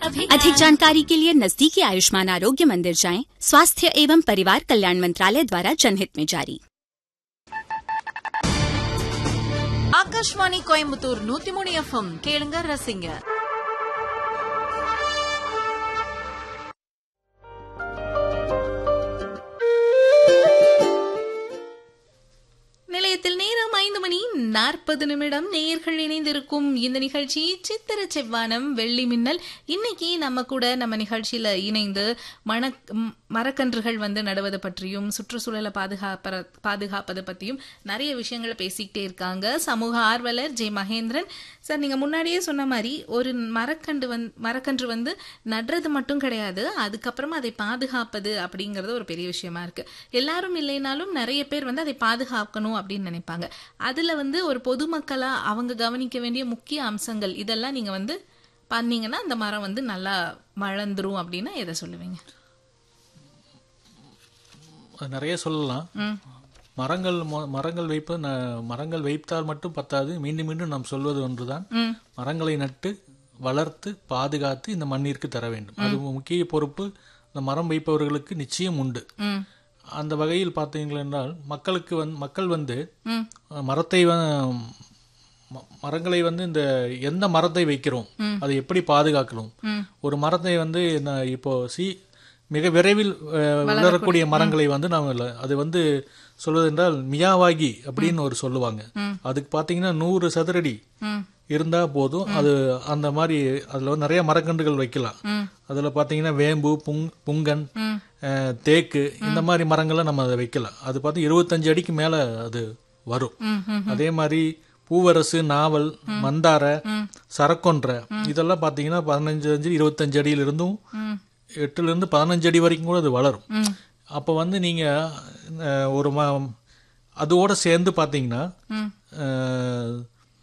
अधिक जानकारी के लिए नजदीकी आयुष्मान आरोग्य मंदिर जाएं स्वास्थ्य एवं परिवार कल्याण मंत्रालय द्वारा जनहित में जारी ஆகாஷ்வாணி கோயம்புத்தூர் நூத்தி மூணு எஃப்எம் கேளுங்க ரசிங்க நிலையத்தில் நேரம் ஐந்து மணி நாற்பது நிமிடம் நேயர்கள் இணைந்திருக்கும் இந்த நிகழ்ச்சி சித்திர செவ்வானம் வெள்ளி மின்னல் இன்னைக்கு நம்ம கூட நம்ம நிகழ்ச்சியில இணைந்து மண ம், மரக்கன்றுகள் வந்து நடுவது பற்றியும் சுற்றுச்சூழலை பாதுகாப்ப பாதுகாப்பது பற்றியும் நிறைய விஷயங்களை பேசிக்கிட்டே இருக்காங்க சமூக ஆர்வலர் ஜெய் மகேந்திரன் சார் நீங்க முன்னாடியே சொன்ன மாதிரி ஒரு மரக்கன்று வந்து மரக்கன்று வந்து நடுறது மட்டும் கிடையாது அதுக்கப்புறமா அதை பாதுகாப்பது அப்படிங்கறது ஒரு பெரிய விஷயமா இருக்கு எல்லாரும் இல்லைனாலும் நிறைய பேர் வந்து அதை பாதுகாக்கணும் அப்படின்னு நினைப்பாங்க அதுல வந்து ஒரு பொதுமக்களா அவங்க கவனிக்க வேண்டிய முக்கிய அம்சங்கள் இதெல்லாம் நீங்க வந்து பண்ணீங்கன்னா அந்த மரம் வந்து நல்லா வளர்ந்துரும் அப்படின்னா எதை சொல்லுவீங்க அது நிறைய சொல்லலாம் மரங்கள் மொ- மரங்கள் வைப்ப ந- மரங்கள் வைத்தால் மட்டும் பத்தாது மீண்டும் மீண்டும் நாம் சொல்வது ஒன்றுதான் ம் மரங்களை நட்டு வளர்த்து பாதுகாத்து இந்த மண்ணிற்கு தர வேண்டும் அது முக்கிய பொறுப்பு இந்த மரம் வைப்பவர்களுக்கு நிச்சயம் உண்டு ம் அந்த வகையில் பார்த்தீங்கள் என்றால் மக்களுக்கு வந்து மக்கள் வந்து ம் அஹ், மரத்தை வ- ம- மரங்களை வந்து இந்த எந்த மரத்தை வைக்கிறோம் அதை எப்படி பாதுகாக்கணும் ம் ஒரு மரத்தை வந்து நான் இப்போ சி மிக விரைவில் அஹ், வளரக்கூடிய மரங்களை வந்து நாம் இல்ல- அது வந்து சொல்வதென்றால் மியாவாகி அப்படின்னு ஒரு சொல்லுவாங்க அதுக்கு பார்த்தீங்கன்னா நூறு சதுரடி ம் இருந்தா போதும் அது அந்த மாதிரி அதுல வந்து நிறைய மரக்கன்றுகள் வைக்கலாம் ம் அதுல பாத்தீங்கன்னா வேம்பு புங் புங்கன் ம் அஹ், தேக்கு இந்த மாதிரி மரங்களை நம்ம அதை வைக்கலாம் அது பார்த்து இருபத்தஞ்சு அடிக்கு மேல அது வரும் ம் ம் அதே மாதிரி பூவரசு நாவல் மந்தார சரக்கொன்றை இதெல்லாம் பாத்தீங்கன்னா பதினஞ்சு அஞ்சு இருபத்தஞ்சு அடியில இருந்தும் ம் எட்டுல இருந்து பதினஞ்சு அடி வரைக்கும் கூட அது வளரும் ம் அப்போ வந்து நீங்க அஹ், ஒரு ம அதோட சேர்ந்து பாத்தீங்கன்னா ம் அஹ்,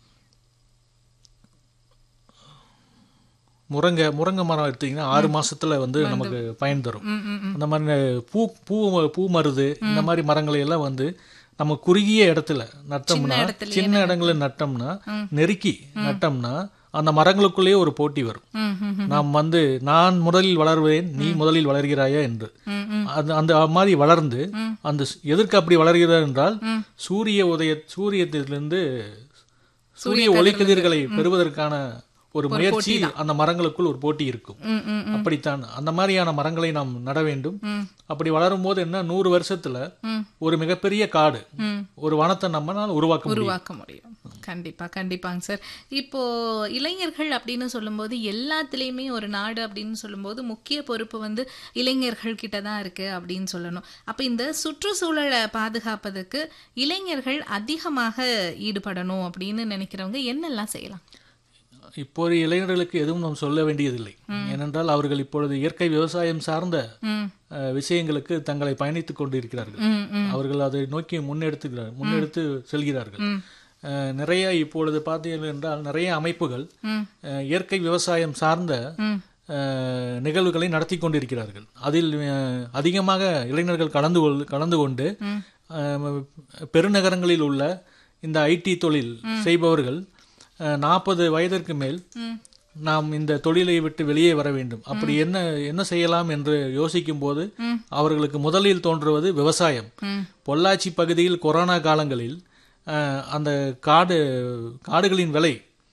முருங்கை முருங்கை மரம் எடுத்தீங்கன்னா ஆறு மாசத்துல வந்து நமக்கு பயன் தரும் ம் ம் அந்த மாதிரி பூ பூ பூ மருது இந்த மாதிரி மரங்களை எல்லாம் வந்து நம்ம குறுகிய இடத்துல நட்டோம்னா இடத்துலயே சின்ன இடங்களை நட்டோம்னா நெருக்கி நட்டோம்னா அந்த மரங்களுக்குள்ளேயே ஒரு போட்டி வரும் ம் ம் நாம் வந்து நான் முதலில் வளர்வேன் நீ முதலில் வளர்கிறாயா என்று ம் ம் அது அந்த மாதிரி வளர்ந்து அந்த ஸ்- எதற்கு அப்படி வளர்கிறது என்றால் சூரிய உதய சூரியத்திலிருந்து சூரிய ஒளிக்கதிர்களை பெறுவதற்கான ஒரு முயற்சி அந்த மரங்களுக்குள் ஒரு போட்டி இருக்கும் ம் ம் அப்படித்தான் அந்த மாதிரியான மரங்களை நாம் நட வேண்டும் அப்படி வளரும் போது என்ன நூறு வருஷத்துல ம். ஒரு மிகப்பெரிய காடு ம் ஒரு வனத்தை நம்மளால உருவாக்க முடியும் உருவாக்க முடியும் கண்டிப்பா கண்டிப்பாங்க சார் இப்போ இளைஞர்கள் அப்படின்னு சொல்லும்போது எல்லாத்துலேயுமே ஒரு நாடு அப்படின்னு சொல்லும்போது முக்கிய பொறுப்பு வந்து இளைஞர்கள் கிட்ட தான் இருக்கு அப்படின்னு சொல்லணும் அப்ப இந்த சுற்றுச்சூழலை பாதுகாப்பதற்கு இளைஞர்கள் அதிகமாக ஈடுபடணும் அப்படின்னு நினைக்கிறவங்க என்னெல்லாம் செய்யலாம் இப்போது இளைஞர்களுக்கு எதுவும் நாம் சொல்ல வேண்டியதில்லை ஏனென்றால் அவர்கள் இப்பொழுது இயற்கை விவசாயம் சார்ந்த ம் அஹ், விஷயங்களுக்கு தங்களை பயணித்துக் கொண்டிருக்கிறார்கள் ம் ம் அவர்கள் அதை நோக்கி முன்னெடுத்துக்கிறார் முன்னெடுத்து செல்கிறார்கள் ம். அஹ், நிறைய இப்பொழுது பார்த்தீர்கள் என்றால் நிறைய அமைப்புகள் ம். அஹ், இயற்கை விவசாயம் சார்ந்த ம் அஹ், நிகழ்வுகளை நடத்தி கொண்டிருக்கிறார்கள் அதில் அஹ், அதிகமாக இளைஞர்கள் கலந்து கொள் கலந்து கொண்டு அஹ், பெருநகரங்களில் உள்ள இந்த ஐடி தொழில் செய்பவர்கள் நாற்பது வயதிற்கு மேல் நாம் இந்த தொழிலை விட்டு வெளியே வர வேண்டும் அப்படி என்ன என்ன செய்யலாம் என்று யோசிக்கும் போது அவர்களுக்கு முதலில் தோன்றுவது விவசாயம் ம். பொள்ளாச்சி பகுதியில் கொரோனா காலங்களில் அஹ், அந்த காடு காடுகளின் விலை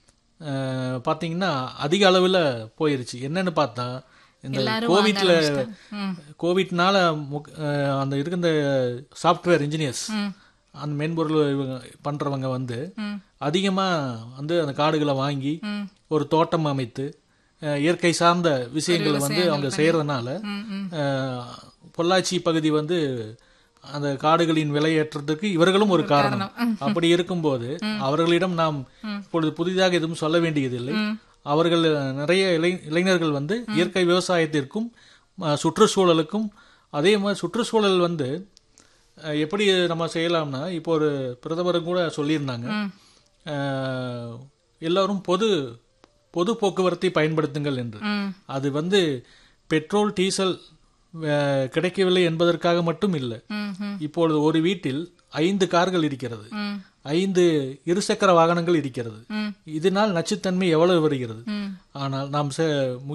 அஹ், பாத்தீங்கன்னா அதிக அளவில் போயிருச்சு என்னன்னு பார்த்தா இந்த எல்லாரும் கோவிட்ல வாங்க ஆரம்பிச்சிட்டாங்க. ம். கோவிட்னால முக்- அஹ், அந்த இருந்த சாஃப்ட்வேர் இன்ஜினியர்ஸ் ம் அந்த மென்பொருள் இவங்க பண்றவங்க வந்து ம் அதிகமா வந்து அந்த காடுகளை வாங்கி ம் ஒரு தோட்டம் அமைத்து அஹ், இயற்கை சார்ந்த விஷயங்களை வந்து அவங்க செய்யறதுனால ம் ம் அஹ், பொள்ளாச்சி பகுதி வந்து அந்த காடுகளின் விலையேற்றத்துக்கு இவர்களும் ஒரு காரணம் அப்படி இருக்கும்போது அவர்களிடம் நாம் இப்பொழுது புதிதாக எதுவும் சொல்ல வேண்டியதில்லை அவர்கள் நிறைய இளை இளைஞர்கள் வந்து இயற்கை விவசாயத்திற்கும் அஹ், சுற்றுச்சூழலுக்கும் அதே மாதிரி சுற்றுச்சூழல் வந்து அஹ், எப்படி நம்ம செய்யலாம்னா இப்போ ஒரு பிரதமரும் கூட சொல்லியிருந்தாங்க அஹ், எல்லாரும் பொது பொது போக்குவரத்தை பயன்படுத்துங்கள் என்று ம் அது வந்து பெட்ரோல் டீசல் அஹ், கிடைக்கவில்லை என்பதற்காக மட்டும் இல்லை ம் ம் இப்பொழுது ஒரு வீட்டில் ஐந்து கார்கள் இருக்கிறது ம் ஐந்து இருசக்கர வாகனங்கள் இருக்கிறது ம் இதனால் நச்சுத்தன்மை எவ்வளவு வருகிறது ம் ஆனால் நாம் செ-